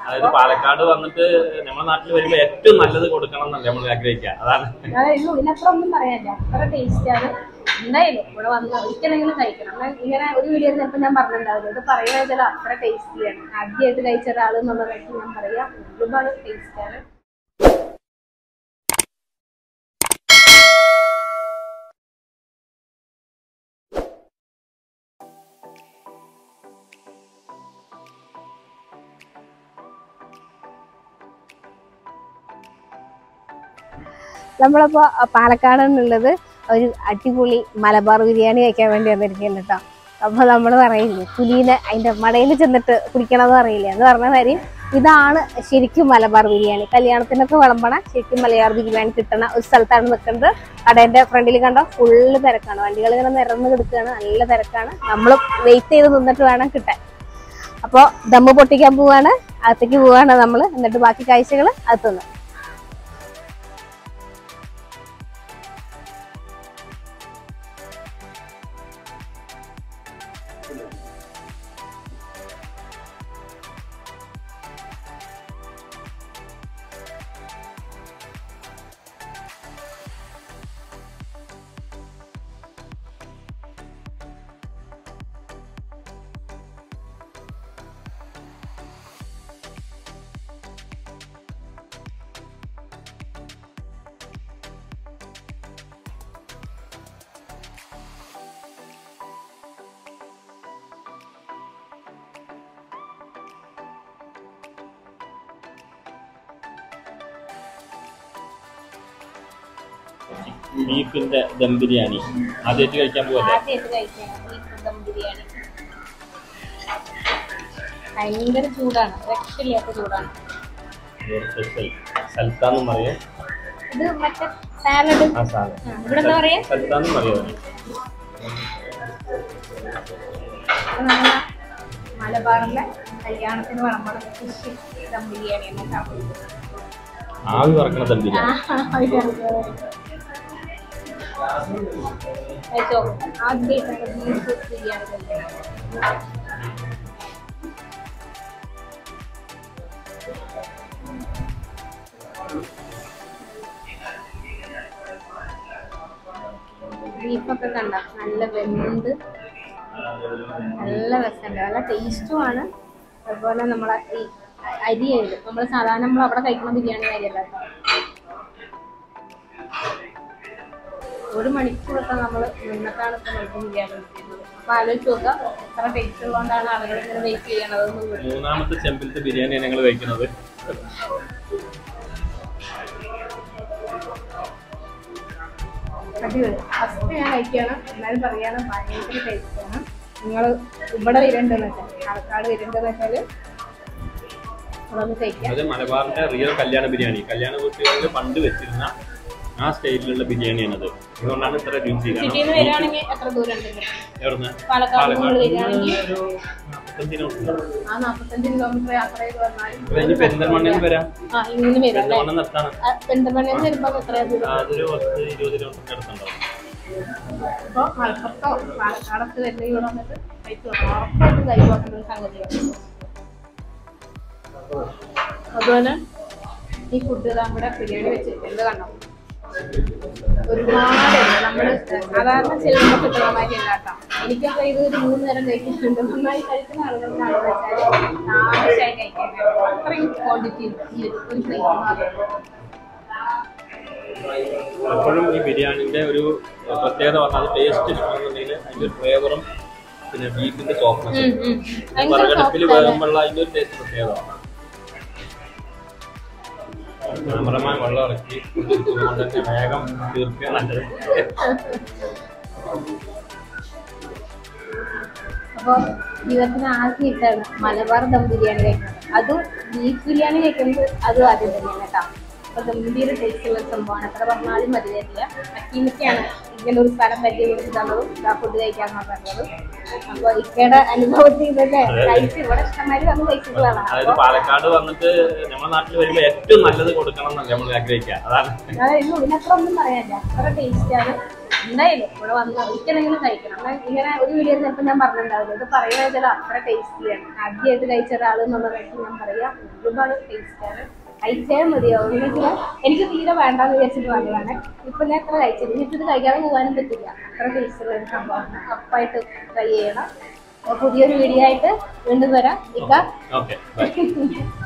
അതായത് പാലക്കാട് വന്നിട്ട് നമ്മുടെ നാട്ടിൽ വരുമ്പോ ഏറ്റവും നല്ലത് കൊടുക്കണം എന്നല്ലേ നമ്മൾ ആഗ്രഹിക്കുക അതാണ് അതായത് ഇതിനപ്പുറം ഒന്നും പറയാനില്ല അത്ര ടേസ്റ്റ് ആണ് എന്തായാലും ഇവിടെ വന്ന് ഒരിക്കലെങ്കിലും കഴിക്കണം എന്നാൽ ഇങ്ങനെ ഒരു വീഡിയോ ചിലപ്പോൾ ഞാൻ പറഞ്ഞിട്ടുണ്ടാവില്ല ഇത് പറയുന്നത് വെച്ചാൽ അത്ര ടേസ്റ്റിയാണ് ആദ്യമായിട്ട് കഴിച്ച ഒരാൾ എന്നുള്ളതായിട്ട് ഞാൻ പറയാം ഒരുപാട് ടേസ്റ്റാണ് നമ്മളിപ്പോ പാലക്കാട് എന്നുള്ളത് ഒരു അടിപൊളി മലബാർ ബിരിയാണി കഴിക്കാൻ വേണ്ടി വന്നിരിക്കുന്നു കേട്ടോ അപ്പൊ നമ്മൾ പറയില്ലേ പുലിനെ അതിന്റെ മടയിൽ ചെന്നിട്ട് കുടിക്കണമെന്ന് പറയില്ലേ എന്ന് പറഞ്ഞ കാര്യം ഇതാണ് ശരിക്കും മലബാർ ബിരിയാണി കല്യാണത്തിനൊക്കെ വിളമ്പണ ശരിക്കും മലബാർ ബിരിയാണി കിട്ടണ ഒരു സ്ഥലത്താണ് നിൽക്കുന്നത് കടേന്റെ ഫ്രണ്ടിൽ കണ്ടോ ഫുള്ള് തിരക്കാണ് വണ്ടികൾ ഇങ്ങനെ നിരന്ന് കിടക്കുകയാണ് നല്ല തിരക്കാണ് നമ്മൾ വെയിറ്റ് ചെയ്ത് നിന്നിട്ട് വേണം കിട്ടാൻ അപ്പോൾ ദമ്മ് പൊട്ടിക്കാൻ പോവാണ് അകത്തേക്ക് പോവാണ് നമ്മൾ എന്നിട്ട് ബാക്കി കാഴ്ചകൾ അകത്തുനിന്ന് ബീഫിന്റെ ദം ബിരിയാണി ആദ്യമായിട്ട് കഴിക്കാൻ പോവല്ലേ ആദ്യമായിട്ട് കഴിക്കണം ബീഫ് ദം ബിരിയാണി ഭയങ്കര ചൂടാണ് രക്ഷയില്ലാത്ത ചൂടാണ് സ്പെഷ്യൽ സൽത്താന്നും പറയും ഇത് മറ്റേ സാലഡ് ആ സാധനം ഇവിടെ എന്താ പറയാ സൽത്താന്നും പറയും ഇത് നമ്മളെ മലബാറിലെ കല്യാണത്തിന് വിളമ്പണ ഫിഷ് ദം ബിരിയാണി എന്നൊക്കെ ആവി പറക്കണ ദം ബിരിയാണി കഴിച്ചോ ആദ്യമായിട്ടൊക്കെ ബീഫ് ബിരിയാണി കഴിക്കണം ബീഫൊക്കെ കണ്ട നല്ല വെന്ത് നല്ല രസമുണ്ട് നല്ല ടേസ്റ്റുമാണ് അതുപോലെ നമ്മളെ ഈ അരിയുണ്ട് നമ്മൾ സാധാരണ നമ്മൾ അവിടെ കഴിക്കുന്ന ബിരിയാണി അരിയല്ല കേട്ടോ ഒരു മണിക്കൂറൊക്കെ നമ്മൾ നിന്നിട്ടാണ് ഇപ്പൊ നമുക്ക് ബിരിയാണി കിട്ടുന്നത് അപ്പൊ ആലോചിച്ച് നോക്കുക എത്ര ടേസ്റ്റ് ഉള്ളതുകൊണ്ടാണ് ആളുകൾ ഇങ്ങനെ വെയിറ്റ് ചെയ്യണതെന്ന് മൂന്നാമത്തെ ചെമ്പിലത്തെ ബിരിയാണിയാണ് ഞങ്ങൾ കഴിക്കുന്നത് അടിപൊളി ഫസ്റ്റ് ഞാൻ കഴിക്കുകയാണ് എന്നാലും പറയാണ് ഭയങ്കര ടേസ്റ്റാണ് നിങ്ങൾ ഇവിടെ വരുന്നുണ്ടെന്ന് വെച്ചാൽ ആൾക്കാട് വരുന്നുണ്ടെന്ന് വെച്ചാൽ അതൊന്ന് കഴിക്കാം അത് മലബാറിന്റെ റിയൽ കല്യാണ ബിരിയാണി കല്യാണ വീട്ടുകളിൽ പണ്ട് വെച്ചിരുന്ന ആ സ്റ്റൈലിലുള്ള ബിരിയാണിയാണത് അതുകൊണ്ടാണ് ഇത്ര രുചി സിറ്റിയിൽ നിന്ന് കാരണം വരികയാണെങ്കിൽ എത്ര ദൂരം ഉണ്ട് എവിടുന്ന് പാലക്കാട് നിങ്ങൾ വരികയാണെങ്കിൽ ഒരു നാപ്പത്തഞ്ച് കിലോമീറ്റർ ആ നാൽപ്പത്തഞ്ച് കിലോമീറ്റർ യാത്ര ചെയ്ത് വന്നാലും ഇപ്പൊ ഇനി പെരിന്തൽമണ്ണയിൽ വരാം ആ ഇങ്ങനെ വരും അല്ലേ പെരിന്തൽമണ്ണ നിർത്താണ് ആ, പെരിന്തൽമണ്ണയിൽ നിന്ന് വരുമ്പോൾ എത്രയാ ദൂരം അതൊരു പത്ത് ഇരുപത് കിലോമീറ്ററിന്റെ അടുത്തുണ്ടാവും അപ്പോൾ മലപ്പുറത്തോ പാലക്കാടത്ത് വരുന്ന ഇവിടെ വന്നിട്ട് കഴിച്ചു ഉറപ്പായിട്ടും കഴിവാക്കേണ്ട ഒരു സംഗതിയാണ് അതുപോലെ ഈ ഫുഡ് നമ്മുടെ ബിരിയാണി വെച്ചിട്ടുണ്ട് കണ്ടോ ഒരുപാട് നമ്മൾ സാധാരണ ചെല്ലുമ്പോൾ കിട്ടുന്ന മാതിരി അല്ലാട്ടോ എനിക്കൊക്കെ ഇത് ഒരു മൂന്ന് നേരം കഴിക്കുന്നുണ്ട് നന്നായി കഴിക്കുന്ന ആളുകൾക്കാണ് വെച്ചാൽ ആവശ്യമായി കഴിക്കാൻ അത്രയും ക്വാണ്ടിറ്റി ഈ ഒരു ഒരു പ്ലേറ്റ് മാത്രം അപ്പോഴും ഈ ബിരിയാണിന്റെ ഒരു പ്രത്യേകത പറഞ്ഞാൽ ടേസ്റ്റ് ഇഷ്ടമാണെന്നുണ്ടെങ്കിൽ അതിന്റെ ഫ്ലേവറും പിന്നെ ബീഫിന്റെ സോഫ്റ്റ്നെസ് ഉം, ഉം. ഭയങ്കര വിറകടുപ്പിൽ soft ആണ്. വേകുമ്പോഴുള്ള അതിന്റെ ഒരു ടേസ്റ്റ് പ്രത്യേകത ക്യാമറമാൻ വെള്ളം ഇറക്കി കൊണ്ട് തന്നെ വേഗം തീർക്കുക നല്ലത് അപ്പോൾ ജീവിതത്തിന് ആദ്യമായിട്ടാണ് മലബാർ ദം ബിരിയാണി കഴിക്കുന്നത് അതും ബീഫ് ബിരിയാണി കഴിക്കുന്നത് അതും ആദ്യം തന്നെയാണ് കേട്ടോ അപ്പൊ ഗംഭീര ടേസ്റ്റുള്ള ഒരു സംഭവമാണ് എത്ര പറഞ്ഞാലും മതി തരില്ല അക്കീമിക്കാണ് ഇങ്ങനെ ഒരു സ്ഥലം പരിചയപ്പെടുത്തി തന്നതും ആ ഫുഡ് കഴിക്കാന്ന് പറഞ്ഞത് അപ്പൊ ഇക്കയുടെ അനുഭവത്തിൽ ഇതൊക്കെ കഴിച്ച് ഇവിടെ ഇഷ്ടംമാതിരി വന്ന് കഴിച്ചിട്ടുള്ളതാണ് അതായത് അപ്പൊ പാലക്കാട് വന്നിട്ട് നമ്മുടെ നാട്ടിൽ വരുമ്പോ ഏറ്റവും നല്ലത് കൊടുക്കണം എന്നല്ല നമ്മൾ ആഗ്രഹിക്കുക അതാണ് അതായത് ഇതിനപ്പുറം ഒന്നും പറയാനില്ല അത്ര ടേസ്റ്റാണ് എന്തായാലും ഇവിടെ വന്ന് ഒരിക്കലെങ്കിലും കഴിക്കണം എന്നാൽ ഇങ്ങനെ ഒരു വീഡിയോ ചിലപ്പോൾ ഞാൻ പറഞ്ഞിട്ടുണ്ടാവില്ല ഇത് പറയുന്നത് വെച്ചാൽ അത്ര ടേസ്റ്റിയാണ് ആദ്യമായിട്ട് കഴിച്ച ഒരാൾ എന്നുള്ളതായിട്ട് ഞാൻ പറയാം ഒരുപാട് ടേസ്റ്റാണ് കഴിച്ചേ മതിയാവും എന്ന് വെച്ചാൽ എനിക്ക് തീരെ വേണ്ടാന്ന് വിചാരിച്ചിട്ട് വന്നതാണ് ഇപ്പൊ ഞാൻ എത്ര കഴിച്ചത് ഇനിയിപ്പോൾ ഇത് കഴിക്കാതെ പോകാനും പറ്റില്ല അത്ര ടേസ്റ്റുള്ള ഒരു സംഭവമാണ് ഉറപ്പായിട്ട് ട്രൈ ചെയ്യണം അപ്പൊ പുതിയൊരു വീഡിയോ ആയിട്ട് വീണ്ടും വരാം ഇക്ക ഓക്കെ